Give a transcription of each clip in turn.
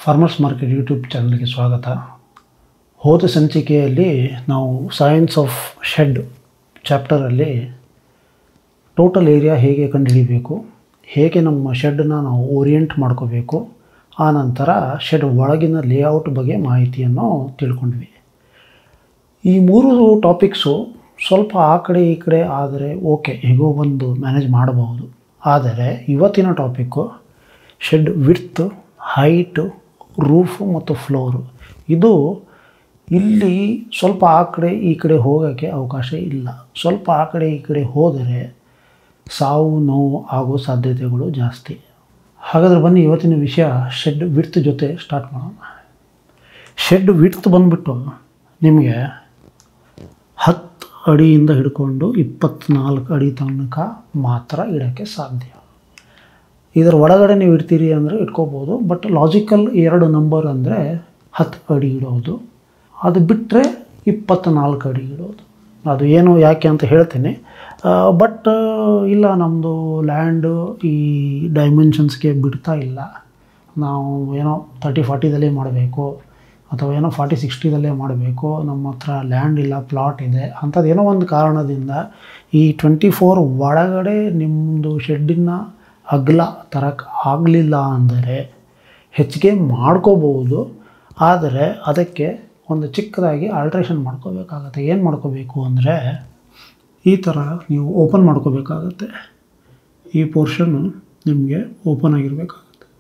farmers market YouTube ಚಾನಲ್ಗೆ ಸ್ವಾಗತ ಹೋದ ಸಂಚಿಕೆಯಲ್ಲಿ ನಾವು ಸೈನ್ಸ್ ಆಫ್ ಶೆಡ್ ಚಾಪ್ಟರಲ್ಲಿ ಟೋಟಲ್ ಏರಿಯಾ ಹೇಗೆ ಕಂಡುಹಿಡಿಬೇಕು ಹೇಗೆ ನಮ್ಮ ಶೆಡ್ನ ನಾವು ಓರಿಯೆಂಟ್ ಮಾಡ್ಕೋಬೇಕು ಆ ನಂತರ ಶೆಡ್ ಒಳಗಿನ ಲೇಔಟ್ ಬಗ್ಗೆ ಮಾಹಿತಿಯನ್ನು ತಿಳ್ಕೊಂಡ್ವಿ ಈ ಮೂರು ಟಾಪಿಕ್ಸು ಸ್ವಲ್ಪ ಆ ಕಡೆ ಈ ಕಡೆ ಆದರೆ ಓಕೆ ಹೇಗೋ ಒಂದು ಮ್ಯಾನೇಜ್ ಮಾಡಬಹುದು ಆದರೆ ಇವತ್ತಿನ topic shed width height roof ಮತ್ತು ಫ್ಲೋರು ಇದು ಇಲ್ಲಿ ಸ್ವಲ್ಪ ಆ ಕಡೆ ಈ ಕಡೆ ಹೋಗೋಕ್ಕೆ ಅವಕಾಶ ಇಲ್ಲ ಸ್ವಲ್ಪ ಆ ಕಡೆ ಈ ಕಡೆ ಹೋದರೆ ಸಾವು ನೋವು ಆಗೋ ಸಾಧ್ಯತೆಗಳು ಜಾಸ್ತಿ ಹಾಗಾದರೆ ಬನ್ನಿ ಇವತ್ತಿನ ವಿಷಯ ಶೆಡ್ ವಿಡ್ತ್ ಜೊತೆ ಸ್ಟಾರ್ಟ್ ಮಾಡೋಣ ಶೆಡ್ ವಿಡ್ತ್ ಬಂದುಬಿಟ್ಟು ನಿಮಗೆ ಹತ್ತು ಅಡಿಯಿಂದ ಹಿಡ್ಕೊಂಡು ಇಪ್ಪತ್ತ್ನಾಲ್ಕು ಅಡಿ ತನಕ ಮಾತ್ರ ಇಡೋಕ್ಕೆ ಸಾಧ್ಯ ಇದರ ಒಳಗಡೆ ನೀವು ಇಡ್ತೀರಿ ಅಂದರೆ ಇಟ್ಕೋಬೋದು ಬಟ್ ಲಾಜಿಕಲ್ ಎರಡು ನಂಬರ್ ಅಂದರೆ ಹತ್ತು ಅಡಿ ಇಡೋದು ಅದು ಬಿಟ್ಟರೆ ಇಪ್ಪತ್ತ್ನಾಲ್ಕು ಅಡಿ ಇಡೋದು ಅದು ಏನು ಯಾಕೆ ಅಂತ ಹೇಳ್ತೀನಿ ಬಟ್ ಇಲ್ಲ ನಮ್ಮದು ಲ್ಯಾಂಡು ಈ ಡೈಮೆನ್ಷನ್ಸ್ಗೆ ಬಿಡ್ತಾ ಇಲ್ಲ ನಾವು ಏನೋ ತರ್ಟಿ ಫಾರ್ಟಿದಲ್ಲೇ ಮಾಡಬೇಕು ಅಥವಾ ಏನೋ ಫಾರ್ಟಿ ಸಿಕ್ಸ್ಟಿದಲ್ಲೇ ಮಾಡಬೇಕು ನಮ್ಮ ಹತ್ರ ಲ್ಯಾಂಡ್ ಇಲ್ಲ ಪ್ಲಾಟ್ ಇದೆ ಅಂಥದ್ದು ಏನೋ ಒಂದು ಕಾರಣದಿಂದ ಈ ಟ್ವೆಂಟಿ ಫೋರ್ ಒಳಗಡೆ ನಿಮ್ಮದು ಶೆಡ್ಡಿನ ಅಗಲ ತರಕ್ಕೆ ಆಗಲಿಲ್ಲ ಅಂದರೆ ಹೆಚ್ಚಿಗೆ ಮಾಡ್ಕೋಬೋದು ಆದರೆ ಅದಕ್ಕೆ ಒಂದು ಚಿಕ್ಕದಾಗಿ ಆಲ್ಟ್ರೇಷನ್ ಮಾಡ್ಕೋಬೇಕಾಗತ್ತೆ ಏನು ಮಾಡ್ಕೋಬೇಕು ಅಂದರೆ ಈ ಥರ ನೀವು ಓಪನ್ ಮಾಡ್ಕೋಬೇಕಾಗತ್ತೆ ಈ ಪೋರ್ಷನ್ನು ನಿಮಗೆ ಓಪನ್ ಆಗಿರಬೇಕಾಗತ್ತೆ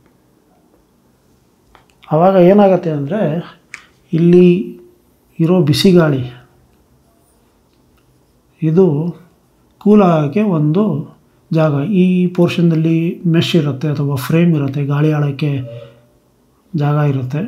ಆವಾಗ ಏನಾಗುತ್ತೆ ಅಂದರೆ ಇಲ್ಲಿ ಇರೋ ಬಿಸಿ ಗಾಳಿ ಇದು ಕೂಲ್ ಆಗೋಕ್ಕೆ ಒಂದು ಜಾಗ ಈ ಪೋರ್ಷನ್ದಲ್ಲಿ ಮೆಶ್ ಇರುತ್ತೆ ಅಥವಾ ಫ್ರೇಮ್ ಇರುತ್ತೆ ಗಾಳಿ ಆಳೋಕ್ಕೆ ಜಾಗ ಇರುತ್ತೆ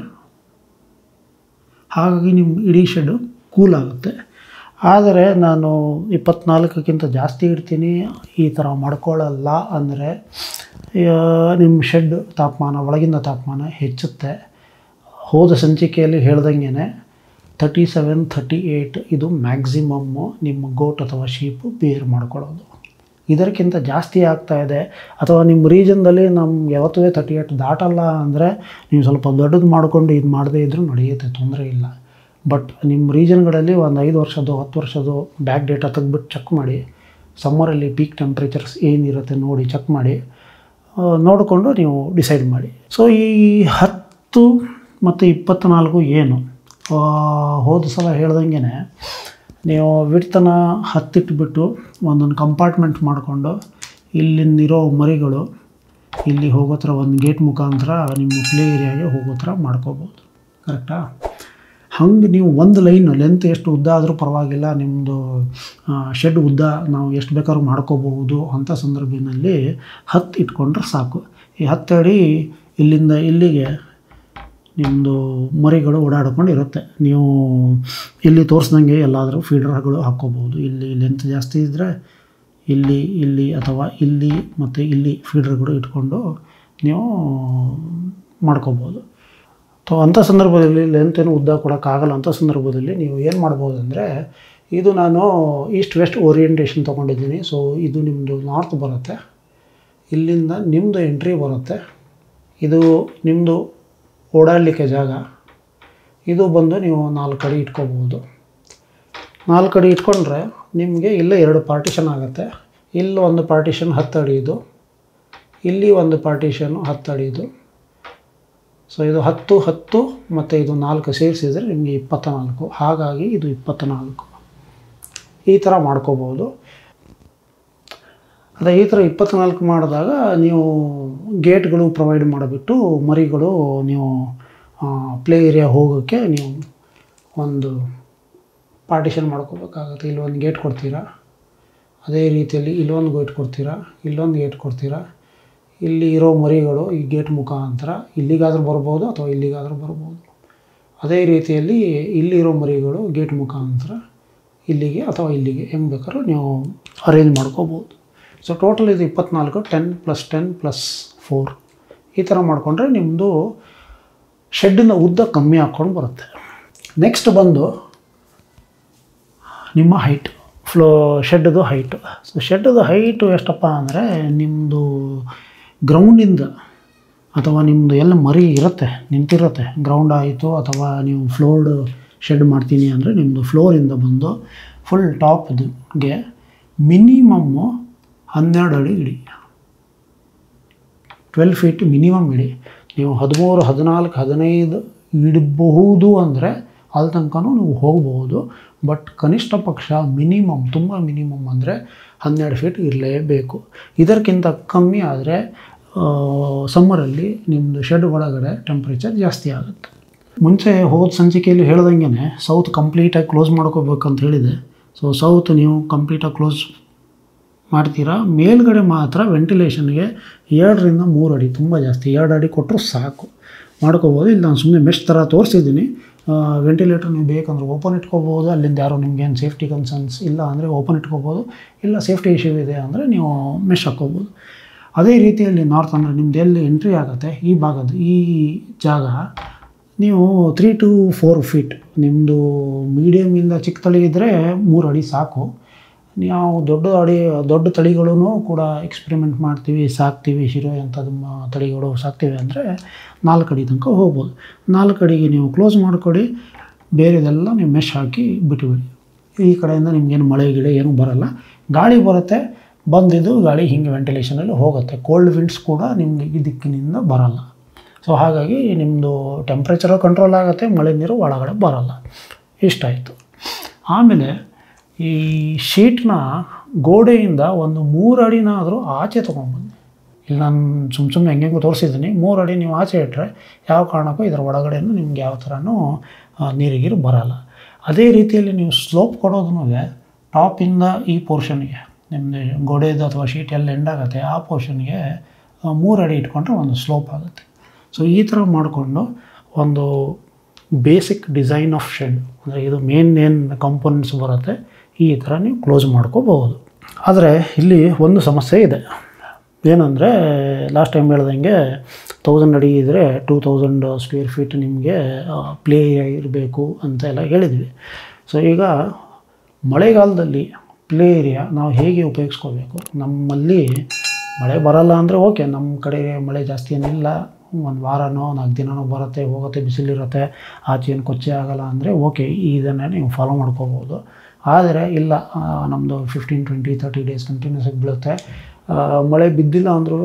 ಹಾಗಾಗಿ ನಿಮ್ಮ ಇಡೀ ಶೆಡ್ಡು ಕೂಲ್ ಆಗುತ್ತೆ ಆದರೆ ನಾನು ಇಪ್ಪತ್ನಾಲ್ಕಕ್ಕಿಂತ ಜಾಸ್ತಿ ಇಡ್ತೀನಿ ಈ ಥರ ಮಾಡ್ಕೊಳ್ಳಲ್ಲ ಅಂದರೆ ನಿಮ್ಮ ಶೆಡ್ ತಾಪಮಾನ ಒಳಗಿನ ತಾಪಮಾನ ಹೆಚ್ಚುತ್ತೆ ಹೋದ ಸಂಚಿಕೆಯಲ್ಲಿ ಹೇಳ್ದಂಗೆ ತರ್ಟಿ ಸೆವೆನ್ ತರ್ಟಿ ಏಯ್ಟ್ ಇದು ಮ್ಯಾಕ್ಸಿಮಮ್ಮು ನಿಮ್ಮ ಗೋಟ್ ಅಥವಾ ಶೀಪು ಬೇರ್ ಮಾಡ್ಕೊಳ್ಳೋದು ಇದಕ್ಕಿಂತ ಜಾಸ್ತಿ ಆಗ್ತಾ ಇದೆ ಅಥವಾ ನಿಮ್ಮ ರೀಜನ್ದಲ್ಲಿ ನಮ್ಮ ಯಾವತ್ತೂ ತರ್ಟಿ ಏಟ್ ದಾಟಲ್ಲ ಅಂದರೆ ನೀವು ಸ್ವಲ್ಪ ದೊಡ್ಡದು ಮಾಡಿಕೊಂಡು ಇದು ಮಾಡದೇ ಇದ್ದರೂ ನಡೆಯುತ್ತೆ ತೊಂದರೆ ಇಲ್ಲ ಬಟ್ ನಿಮ್ಮ ರೀಜನ್ಗಳಲ್ಲಿ ಒಂದು ಐದು ವರ್ಷದ್ದು ಹತ್ತು ವರ್ಷದ್ದು ಬ್ಯಾಕ್ ಡೇಟಾ ತೆಗೆದ್ಬಿಟ್ಟು ಚೆಕ್ ಮಾಡಿ ಸಮ್ಮರಲ್ಲಿ ಪೀಕ್ ಟೆಂಪ್ರೇಚರ್ಸ್ ಏನಿರುತ್ತೆ ನೋಡಿ ಚೆಕ್ ಮಾಡಿ ನೋಡಿಕೊಂಡು ನೀವು ಡಿಸೈಡ್ ಮಾಡಿ ಸೊ ಈ ಹತ್ತು ಮತ್ತು ಇಪ್ಪತ್ತ್ನಾಲ್ಕು ಏನು ಹೋದ ಸಲ ಹೇಳ್ದಂಗೆ ನೀವು ವಿಡ್ತನ ಹತ್ತಿಟ್ಬಿಟ್ಟು ಒಂದೊಂದು ಕಂಪಾರ್ಟ್ಮೆಂಟ್ ಮಾಡಿಕೊಂಡು ಇಲ್ಲಿರೋ ಮರಿಗಳು ಇಲ್ಲಿ ಹೋಗೋ ಥರ ಒಂದು ಗೇಟ್ ಮುಖಾಂತರ ನಿಮ್ಮ ಪ್ಲೇ ಏರಿಯಾಗೆ ಹೋಗೋ ಥರ ಮಾಡ್ಕೋಬೋದು ಕರೆಕ್ಟಾ ಹಂಗೆ ನೀವು ಒಂದು ಲೈನ್ ಲೆಂತ್ ಎಷ್ಟು ಉದ್ದ ಆದರೂ ಪರವಾಗಿಲ್ಲ ನಿಮ್ಮದು ಶೆಡ್ ಉದ್ದ ನಾವು ಎಷ್ಟು ಬೇಕಾದ್ರೂ ಮಾಡ್ಕೋಬಹುದು ಅಂಥ ಸಂದರ್ಭದಲ್ಲಿ ಹತ್ತು ಇಟ್ಕೊಂಡ್ರೆ ಸಾಕು ಈ ಹತ್ತು ಅಡಿ ಇಲ್ಲಿಂದ ಇಲ್ಲಿಗೆ ನಿಮ್ಮದು ಮರಿಗಳು ಓಡಾಡ್ಕೊಂಡು ಇರುತ್ತೆ ನೀವು ಇಲ್ಲಿ ತೋರಿಸ್ದಂಗೆ ಎಲ್ಲಾದರೂ ಫೀಡರ್ಗಳು ಹಾಕ್ಕೋಬೋದು ಇಲ್ಲಿ ಲೆಂತ್ ಜಾಸ್ತಿ ಇದ್ದರೆ ಇಲ್ಲಿ ಇಲ್ಲಿ ಅಥವಾ ಇಲ್ಲಿ ಮತ್ತು ಇಲ್ಲಿ ಫೀಡರ್ಗಳು ಇಟ್ಕೊಂಡು ನೀವು ಮಾಡ್ಕೋಬೋದು ಸೊ ಅಂಥ ಸಂದರ್ಭದಲ್ಲಿ ಲೆಂತ್ ಏನು ಉದ್ದ ಕೊಡೋಕ್ಕಾಗಲ್ಲ ಅಂಥ ಸಂದರ್ಭದಲ್ಲಿ ನೀವು ಏನು ಮಾಡ್ಬೋದು ಅಂದರೆ ಇದು ನಾನು ಈಸ್ಟ್ ವೆಸ್ಟ್ ಓರಿಯೆಂಟೇಷನ್ ತೊಗೊಂಡಿದ್ದೀನಿ ಸೊ ಇದು ನಿಮ್ಮದು ನಾರ್ತ್ ಬರುತ್ತೆ ಇಲ್ಲಿಂದ ನಿಮ್ಮದು ಎಂಟ್ರಿ ಬರುತ್ತೆ ಇದು ನಿಮ್ಮದು ಓಡಾಡಲಿಕ್ಕೆ ಜಾಗ ಇದು ಬಂದು ನೀವು ನಾಲ್ಕು ಅಡಿ ಇಟ್ಕೋಬೋದು ನಾಲ್ಕು ಅಡಿ ಇಟ್ಕೊಂಡ್ರೆ ನಿಮಗೆ ಇಲ್ಲೇ ಎರಡು ಪಾರ್ಟಿಷನ್ ಆಗುತ್ತೆ ಇಲ್ಲಿ ಒಂದು ಪಾರ್ಟಿಷನ್ ಹತ್ತು ಅಡಿದು ಇಲ್ಲಿ ಒಂದು ಪಾರ್ಟಿಷನು ಹತ್ತು ಅಡಿದು ಸೊ ಇದು ಹತ್ತು ಹತ್ತು ಮತ್ತು ಇದು ನಾಲ್ಕು ಸೇರಿಸಿದರೆ ನಿಮಗೆ ಇಪ್ಪತ್ತ ನಾಲ್ಕು ಹಾಗಾಗಿ ಇದು ಇಪ್ಪತ್ತ ನಾಲ್ಕು ಈ ಥರ ಮಾಡ್ಕೋಬೋದು ಅದೇ ಈ ಥರ ಇಪ್ಪತ್ತ್ನಾಲ್ಕು ಮಾಡಿದಾಗ ನೀವು ಗೇಟ್ಗಳು ಪ್ರೊವೈಡ್ ಮಾಡಿಬಿಟ್ಟು ಮರಿಗಳು ನೀವು ಪ್ಲೇ ಏರಿಯಾ ಹೋಗೋಕ್ಕೆ ನೀವು ಒಂದು ಪಾರ್ಟಿಷನ್ ಮಾಡ್ಕೋಬೇಕಾಗುತ್ತೆ ಇಲ್ಲೊಂದು ಗೇಟ್ ಕೊಡ್ತೀರಾ ಅದೇ ರೀತಿಯಲ್ಲಿ ಇಲ್ಲೊಂದು ಗೇಟ್ ಕೊಡ್ತೀರಾ ಇಲ್ಲೊಂದು ಗೇಟ್ ಕೊಡ್ತೀರಾ ಇಲ್ಲಿ ಇರೋ ಮರಿಗಳು ಈ ಗೇಟ್ ಮುಖಾಂತರ ಇಲ್ಲಿಗಾದರೂ ಬರ್ಬೋದು ಅಥವಾ ಇಲ್ಲಿಗಾದರೂ ಬರ್ಬೋದು ಅದೇ ರೀತಿಯಲ್ಲಿ ಇಲ್ಲಿರೋ ಮರಿಗಳು ಗೇಟ್ ಮುಖಾಂತರ ಇಲ್ಲಿಗೆ ಅಥವಾ ಇಲ್ಲಿಗೆ ಹೆಂಗೆ ಬೇಕಾದ್ರೂ ನೀವು ಅರೇಂಜ್ ಮಾಡ್ಕೋಬೋದು ಸೊ ಟೋಟಲ್ ಇದು ಇಪ್ಪತ್ನಾಲ್ಕು ten plus ten plus four ಈ ಥರ ಮಾಡಿಕೊಂಡ್ರೆ ನಿಮ್ಮದು ಶೆಡ್ಡಿನ ಉದ್ದ ಕಮ್ಮಿ ಹಾಕ್ಕೊಂಡು ಬರುತ್ತೆ ನೆಕ್ಸ್ಟ್ ಬಂದು ನಿಮ್ಮ height floor shed height so shed height ಎಷ್ಟಪ್ಪ ಅಂದರೆ ನಿಮ್ಮದು ಗ್ರೌಂಡಿಂದ ಅಥವಾ ನಿಮ್ಮದು ಎಲ್ಲ ಮರಿ ಇರುತ್ತೆ ನಿಂತಿರುತ್ತೆ ಗ್ರೌಂಡ್ ಆಯಿತು ಅಥವಾ ನೀವು ಫ್ಲೋರ್ಡ್ ಶೆಡ್ ಮಾಡ್ತೀನಿ ಅಂದರೆ ನಿಮ್ಮದು ಫ್ಲೋರಿಂದ ಬಂದು ಫುಲ್ ಟಾಪ್ಗೆ ಮಿನಿಮಮ್ಮು ಹನ್ನೆರಡು ಅಡಿ ಇಡಿ ಟ್ವೆಲ್ ಫೀಟ್ ಮಿನಿಮಮ್ ಇಡಿ ನೀವು ಹದಿಮೂರು ಹದಿನಾಲ್ಕು ಹದಿನೈದು ಇಡಬಹುದು ಅಂದರೆ ಅಲ್ಲಿ ತನಕನೂ ನೀವು ಹೋಗ್ಬೋದು ಬಟ್ ಕನಿಷ್ಠ ಪಕ್ಷ ಮಿನಿಮಮ್ ತುಂಬ ಮಿನಿಮಮ್ ಅಂದರೆ ಹನ್ನೆರಡು ಫೀಟ್ ಇರಲೇಬೇಕು ಇದಕ್ಕಿಂತ ಕಮ್ಮಿ ಆದರೆ ಸಮ್ಮರಲ್ಲಿ ನಿಮ್ಮದು ಶೆಡ್ ಒಳಗಡೆ ಟೆಂಪ್ರೇಚರ್ ಜಾಸ್ತಿ ಆಗುತ್ತೆ ಮುಂಚೆ ಹೋದ ಸಂಚಿಕೆಯಲ್ಲಿ ಹೇಳ್ದಂಗೆ ಸೌತ್ ಕಂಪ್ಲೀಟಾಗಿ ಕ್ಲೋಸ್ ಮಾಡ್ಕೋಬೇಕಂತ ಹೇಳಿದೆ ಸೊ ಸೌತ್ ನೀವು ಕಂಪ್ಲೀಟಾಗಿ ಕ್ಲೋಸ್ ಮಾಡ್ತೀರಾ ಮೇಲ್ಗಡೆ ಮಾತ್ರ ವೆಂಟಿಲೇಷನ್ಗೆ ಎರಡರಿಂದ ಮೂರು ಅಡಿ ತುಂಬ ಜಾಸ್ತಿ ಎರಡು ಅಡಿ ಕೊಟ್ಟರು ಸಾಕು ಮಾಡ್ಕೋಬೋದು ಇಲ್ಲಿ ನಾನು ಸುಮ್ಮನೆ ಮೆಶ್ ಥರ ತೋರಿಸಿದ್ದೀನಿ ವೆಂಟಿಲೇಟರ್ ನೀವು ಬೇಕಂದ್ರೆ ಓಪನ್ ಇಟ್ಕೋಬೋದು ಅಲ್ಲಿಂದ ಯಾರೋ ನಿಮ್ಗೇನು ಸೇಫ್ಟಿ ಕನ್ಸರ್ನ್ಸ್ ಇಲ್ಲ ಅಂದರೆ ಓಪನ್ ಇಟ್ಕೋಬೋದು ಇಲ್ಲ ಸೇಫ್ಟಿ ಇಶ್ಯೂ ಇದೆ ಅಂದರೆ ನೀವು ಮೆಶ್ ಹಾಕ್ಕೋಬೋದು ಅದೇ ರೀತಿಯಲ್ಲಿ ನಾರ್ತ್ ಅಂದರೆ ನಿಮ್ದು ಎಲ್ಲಿ ಎಂಟ್ರಿ ಆಗುತ್ತೆ ಈ ಭಾಗದ ಈ ಜಾಗ ನೀವು ತ್ರೀ ಟು ಫೋರ್ ಫೀಟ್ ನಿಮ್ಮದು ಮೀಡಿಯಮಿಂದ ಚಿಕ್ಕ ತಳಿ ಇದ್ದರೆ ಮೂರು ಅಡಿ ಸಾಕು ನಾವು ದೊಡ್ಡ ಅಡಿ ದೊಡ್ಡ ತಳಿಗಳೂ ಕೂಡ ಎಕ್ಸ್ಪೆರಿಮೆಂಟ್ ಮಾಡ್ತೀವಿ ಸಾಕ್ತೀವಿ ಶಿರೋ ಅಂಥದ್ದು ಮ- ತಳಿಗಳು ಸಾಕ್ತೀವಿ ಅಂದರೆ ನಾಲ್ಕು ಅಡಿ ತನಕ ಹೋಗ್ಬೋದು ನಾಲ್ಕು ಅಡಿಗೆ ನೀವು ಕ್ಲೋಸ್ ಮಾಡ್ಕೊಡಿ ಬೇರೆದೆಲ್ಲ ನೀವು ಮೆಶ್ ಹಾಕಿ ಬಿಟ್ಟುಬಿಡಿ ಈ ಕಡೆಯಿಂದ ನಿಮ್ಗೇನು ಮಳೆ ಗಿಳೆ ಏನೂ ಬರಲ್ಲ ಗಾಳಿ ಬರುತ್ತೆ ಬಂದಿದ್ದು ಗಾಳಿ ಹಿಂಗೆ ವೆಂಟಿಲೇಷನಲ್ಲಿ ಹೋಗುತ್ತೆ ಕೋಲ್ಡ್ ವಿಂಡ್ಸ್ ಕೂಡ ನಿಮಗೆ ಈ ದಿಕ್ಕಿನಿಂದ ಬರಲ್ಲ ಸೊ ಹಾಗಾಗಿ ನಿಮ್ಮದು ಟೆಂಪ್ರೇಚರು ಕಂಟ್ರೋಲ್ ಆಗುತ್ತೆ ಮಳೆ ನೀರು ಒಳಗಡೆ ಬರಲ್ಲ ಇಷ್ಟಾಯಿತು ಆಮೇಲೆ ಈ ಶೀಟ್ನ ಗೋಡೆಯಿಂದ ಒಂದು ಮೂರು ಅಡಿನಾದರೂ ಆಚೆ ತೊಗೊಂಬನ್ನಿ ಇಲ್ಲಿ ನಾನು ಸುಮ್ಮ ಸುಮ್ಮನೆ ಹೆಂಗೆಂಗೂ ತೋರಿಸಿದ್ದೀನಿ ಮೂರು ಅಡಿ ನೀವು ಆಚೆ ಇಟ್ಟರೆ ಯಾವ ಕಾರಣಕ್ಕೂ ಇದರ ಒಳಗಡೆನೂ ನಿಮ್ಗೆ ಯಾವ ಥರನೂ ಆ, ನೀರಿಗೀರು ಬರಲ್ಲ ಅದೇ ರೀತಿಯಲ್ಲಿ ನೀವು ಸ್ಲೋಪ್ ಕೊಡೋದನ್ನು ಟಾಪಿಂದ ಈ ಪೋರ್ಷನ್ಗೆ ನಿಮ್ಮದು ಗೋಡೆದು ಅಥವಾ ಶೀಟ್ ಎಲ್ಲ ಎಂಡಾಗುತ್ತೆ ಆ ಪೋರ್ಷನ್ಗೆ ಮೂರು ಅಡಿ ಇಟ್ಕೊಂಡ್ರೆ ಒಂದು ಸ್ಲೋಪ್ ಆಗುತ್ತೆ ಸೊ ಈ ಥರ ಮಾಡಿಕೊಂಡು ಒಂದು ಬೇಸಿಕ್ ಡಿಸೈನ್ ಆಫ್ ಶೆಡ್ ಅಂದರೆ ಇದು ಮೇನ್ ಏನು ಕಂಪೋನೆಂಟ್ಸ್ ಬರುತ್ತೆ ಈ ಥರ ನೀವು ಕ್ಲೋಸ್ ಮಾಡ್ಕೋಬಹುದು ಆದರೆ ಇಲ್ಲಿ ಒಂದು ಸಮಸ್ಯೆ ಇದೆ ಏನಂದರೆ ಲಾಸ್ಟ್ ಟೈಮ್ ಹೇಳ್ದಂಗೆ ತೌಸಂಡ್ ಅಡಿ ಇದ್ದರೆ ಟೂ ತೌಸಂಡ್ ಸ್ಕ್ವೇರ್ ಫೀಟ್ ನಿಮಗೆ ಪ್ಲೇ ಇರಬೇಕು ಅಂತ ಎಲ್ಲ ಹೇಳಿದ್ವಿ ಸೊ ಈಗ ಮಳೆಗಾಲದಲ್ಲಿ ಪ್ಲೇ ಏರಿಯಾ ನಾವು ಹೇಗೆ ಉಪಯೋಗಿಸ್ಕೋಬೇಕು ನಮ್ಮಲ್ಲಿ ಮಳೆ ಬರಲ್ಲ ಅಂದರೆ ಓಕೆ ನಮ್ಮ ಕಡೆ ಮಳೆ ಜಾಸ್ತಿ ಏನಿಲ್ಲ ಒಂದು ವಾರನೋ ನಾಲ್ಕು ದಿನನೋ ಬರುತ್ತೆ ಹೋಗುತ್ತೆ ಬಿಸಿಲಿರುತ್ತೆ ಆಚೆ ಏನು ಕೊಚ್ಚೆ ಆಗಲ್ಲ ಅಂದರೆ ಓಕೆ ಇದನ್ನೇ ನೀವು ಫಾಲೋ ಮಾಡ್ಕೋಬೋದು ಆದರೆ ಇಲ್ಲ ನಮ್ಮದು fifteen twenty thirty days continuous ಆಗಿ ಬೀಳುತ್ತೆ ಆ, ಮಳೆ ಬಿದ್ದಿಲ್ಲ ಅಂದ್ರೂ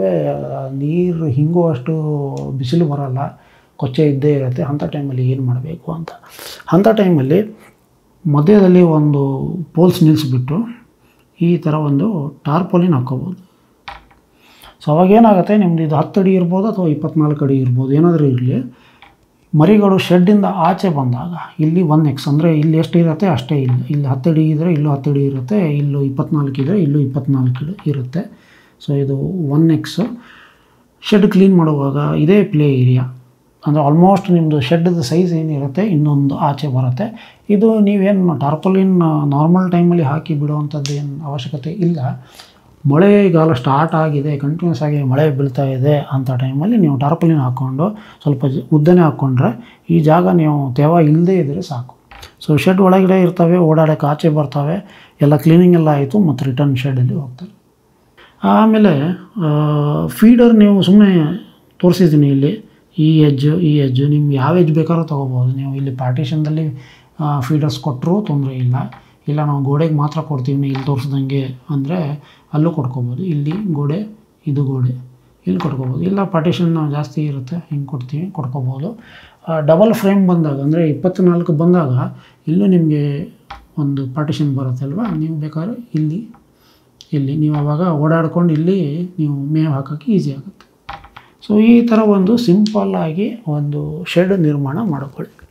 ನೀರು ಹಿಂಗುವಷ್ಟು ಬಿಸಿಲು ಬರಲ್ಲ ಕೊಚ್ಚೆ ಇದ್ದೇ ಇರುತ್ತೆ ಅಂಥ ಟೈಮಲ್ಲಿ ಏನು ಮಾಡಬೇಕು ಅಂತ ಅಂಥ ಟೈಮಲ್ಲಿ ಮಧ್ಯದಲ್ಲಿ ಒಂದು ಪೋಲ್ಸ್ ನಿಲ್ಲಿಸ್ಬಿಟ್ಟು ಈ ಥರ ಒಂದು ಟಾರ್ಪೋಲಿನ್ ಹಾಕ್ಕೋಬೋದು ಸೊ ಅವಾಗ ಏನಾಗುತ್ತೆ ನಿಮ್ದು ಇದು ಹತ್ತು ಅಡಿ ಇರ್ಬೋದು ಅಥವಾ ಇಪ್ಪತ್ನಾಲ್ಕು ಅಡಿ ಇರ್ಬೋದು ಏನಾದರೂ ಇರಲಿ ಮರಿಗಳು ಶೆಡ್ಡಿಂದ ಆಚೆ ಬಂದಾಗ ಇಲ್ಲಿ ಒನ್ ಎಕ್ಸ್ ಅಂದರೆ ಇಲ್ಲಿ ಎಷ್ಟು ಇರುತ್ತೆ ಅಷ್ಟೇ ಇಲ್ಲ ಇಲ್ಲಿ ಹತ್ತು ಅಡಿ ಇದ್ದರೆ ಇಲ್ಲೂ ಹತ್ತು ಅಡಿ ಇರುತ್ತೆ ಇಲ್ಲೂ ಇಪ್ಪತ್ನಾಲ್ಕು ಇದ್ದರೆ ಇಲ್ಲೂ ಇಪ್ಪತ್ನಾಲ್ಕು ಅಡಿ ಇರುತ್ತೆ ಸೊ ಇದು ಒನ್ ಎಕ್ಸು ಶೆಡ್ ಕ್ಲೀನ್ ಮಾಡುವಾಗ ಇದೇ ಪ್ಲೇ ಏರಿಯಾ ಅಂದರೆ ಆಲ್ಮೋಸ್ಟ್ ನಿಮ್ಮದು ಶೆಡ್ದು ಸೈಜ್ ಏನಿರುತ್ತೆ ಇನ್ನೊಂದು ಆಚೆ ಬರುತ್ತೆ ಇದು ನೀವೇನು ಟಾರ್ಪಲಿನ್ ನಾರ್ಮಲ್ ಟೈಮಲ್ಲಿ ಹಾಕಿ ಬಿಡುವಂಥದ್ದು ಏನು ಅವಶ್ಯಕತೆ ಇಲ್ಲ ಮಳೆಗಾಲ ಸ್ಟಾರ್ಟ್ ಆಗಿದೆ ಕಂಟಿನ್ಯೂಸ್ ಆಗಿ ಮಳೆ ಬೀಳ್ತಾ ಇದೆ ಅಂಥ ಟೈಮಲ್ಲಿ ನೀವು ಟಾರ್ಪಲಿನ್ ಹಾಕ್ಕೊಂಡು ಸ್ವಲ್ಪ ಜ- ಉದ್ದನೆ ಹಾಕ್ಕೊಂಡ್ರೆ ಈ ಜಾಗ ನೀವು ತೇವ ಇಲ್ಲದೇ ಇದ್ದರೆ ಸಾಕು ಸೊ ಶೆಡ್ ಒಳಗಡೆ ಇರ್ತವೆ ಓಡಾಡೋಕ್ಕೆ ಆಚೆ ಬರ್ತವೆ ಎಲ್ಲ ಕ್ಲೀನಿಂಗ್ ಎಲ್ಲ ಆಯಿತು ಮತ್ತು ರಿಟರ್ನ್ ಶೆಡಲ್ಲಿ ಹೋಗ್ತಾರೆ ಆಮೇಲೆ ಫೀಡರ್ ನೀವು ಸುಮ್ಮನೆ ತೋರಿಸಿದ್ದೀನಿ ಇಲ್ಲಿ ಈ ಎಜ್ಜು ಈ ಎಜ್ಜು ನಿಮ್ಗೆ ಯಾವ ಎಜ್ ಬೇಕಾದ್ರೂ ತೊಗೋಬೋದು ನೀವು ಇಲ್ಲಿ ಪಾರ್ಟಿಷನ್ದಲ್ಲಿ ಫೀಡರ್ಸ್ ಕೊಟ್ಟರೂ ತೊಂದರೆ ಇಲ್ಲ ಇಲ್ಲ ನಾವು ಗೋಡೆಗೆ ಮಾತ್ರ ಕೊಡ್ತೀವಿ ಇಲ್ಲಿ ತೋರಿಸ್ದಂಗೆ ಅಂದರೆ ಅಲ್ಲೂ ಕೊಟ್ಕೋಬೋದು ಇಲ್ಲಿ ಗೋಡೆ ಇದು ಗೋಡೆ ಇಲ್ಲಿ ಕೊಟ್ಕೋಬೋದು ಇಲ್ಲ ಪಾರ್ಟಿಷನ್ ಜಾಸ್ತಿ ಇರುತ್ತೆ ಹಿಂಗೆ ಕೊಡ್ತೀವಿ ಕೊಟ್ಕೋಬೋದು ಡಬಲ್ ಫ್ರೇಮ್ ಬಂದಾಗ ಅಂದರೆ ಇಪ್ಪತ್ತ್ನಾಲ್ಕು ಬಂದಾಗ ಇಲ್ಲೂ ನಿಮಗೆ ಒಂದು ಪಾರ್ಟಿಷನ್ ಬರುತ್ತಲ್ವ ನೀವು ಬೇಕಾದ್ರೆ ಇಲ್ಲಿ ಇಲ್ಲಿ ನೀವು ಅವಾಗ ಓಡಾಡ್ಕೊಂಡು ಇಲ್ಲಿ ನೀವು ಮೇವು ಹಾಕೋಕ್ಕೆ ಈಸಿ ಆಗುತ್ತೆ ಸೊ ಈ ಥರ ಒಂದು ಸಿಂಪಲ್ಲಾಗಿ ಒಂದು ಶೆಡ್ ನಿರ್ಮಾಣ ಮಾಡಿಕೊಳ್ಳಿ